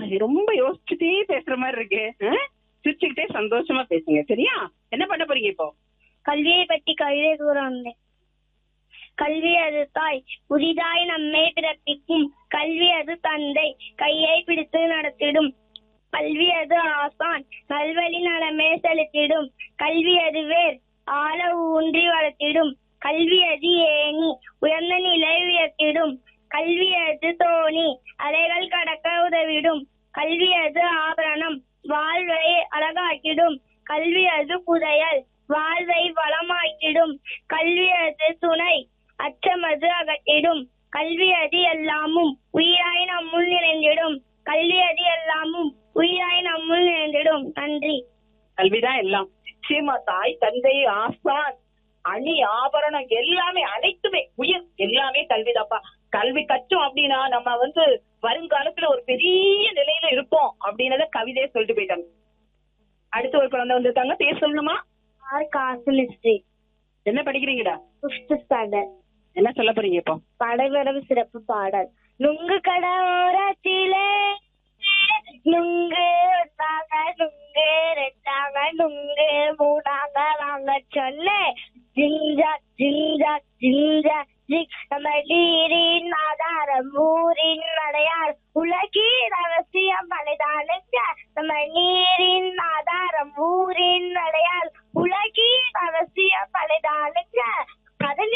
ரொம்ப யோசிச்சுட்டே பேசுற மாதிரி இருக்கு ஆ? சிரிச்சுக்கிட்டே சந்தோஷமா பேசுங்க சரியா என்ன பண்ண போறீங்க இப்போ கல்வியை பற்றி கவிதை கூற வந்தேன் கல்வி அது தாய் புதிதாய் நம்மை பிறப்பிக்கும் கல்வி அது தந்தை கையை பிடித்து நடத்திடும் கல்வி அது ஆசான் நல்வழி நலமே செலுத்திடும் கல்வி அது வேர் ஆழ ஊன்றி வளர்த்திடும் கல்வி அது ஏணி உயர்ந்த நிலை உயர்த்திடும் கல்வி அது தோணி அலைகள் கடக்க உதவிடும் கல்வி அது ஆபரணம் வாழ்வை அழகாக்கிடும் கல்வி அது புதையல் வாழ்வை வளமாக்கிடும் கல்வி அது துணை அச்சமது அகற்றிடும் கல்வி அது எல்லாமும் உயிராய் நம்முள் நிறைந்திடும் கல்வி அது எல்லாமும் உயிராய் நம்முள் நிறைந்திடும் நன்றி கல்விதான் எல்லாம் நிச்சயமா தாய் தந்தை ஆசான் அணி ஆபரணம் எல்லாமே அனைத்துமே உயிர் எல்லாமே கல்விதாப்பா கல்வி கற்றோம் அப்படின்னா நம்ம வந்து வருங்காலத்துல ஒரு பெரிய நிலையில இருப்போம் அப்படின்னத கவிதையே சொல்லிட்டு போயிட்டாங்க அடுத்து ஒரு குழந்தை வந்திருக்காங்க பேர் சொல்லணுமா ஆர் காசல் ஹிஸ்டரி என்ன படிக்கிறீங்கடா ஃபிஃப்த் ஸ்டாண்டர்ட் என்ன சொல்ல போறீங்க இப்போ படைவரவு சிறப்பு பாடல் நுங்கு கடோரத்திலே நுங்கு ஒன்றாங்க நுங்கு ரெண்டாங்க நுங்கு மூணாங்க வாங்க சொன்னேன் ஜிஞ்சா ஜிஞ்சா ஜிஞ்சா ஜிக் நம்ம நீரின் ஆதாரம் ஊரின் அடையார் உலகின் ரகசியம் மனிதானுங்க நம்ம நீரின்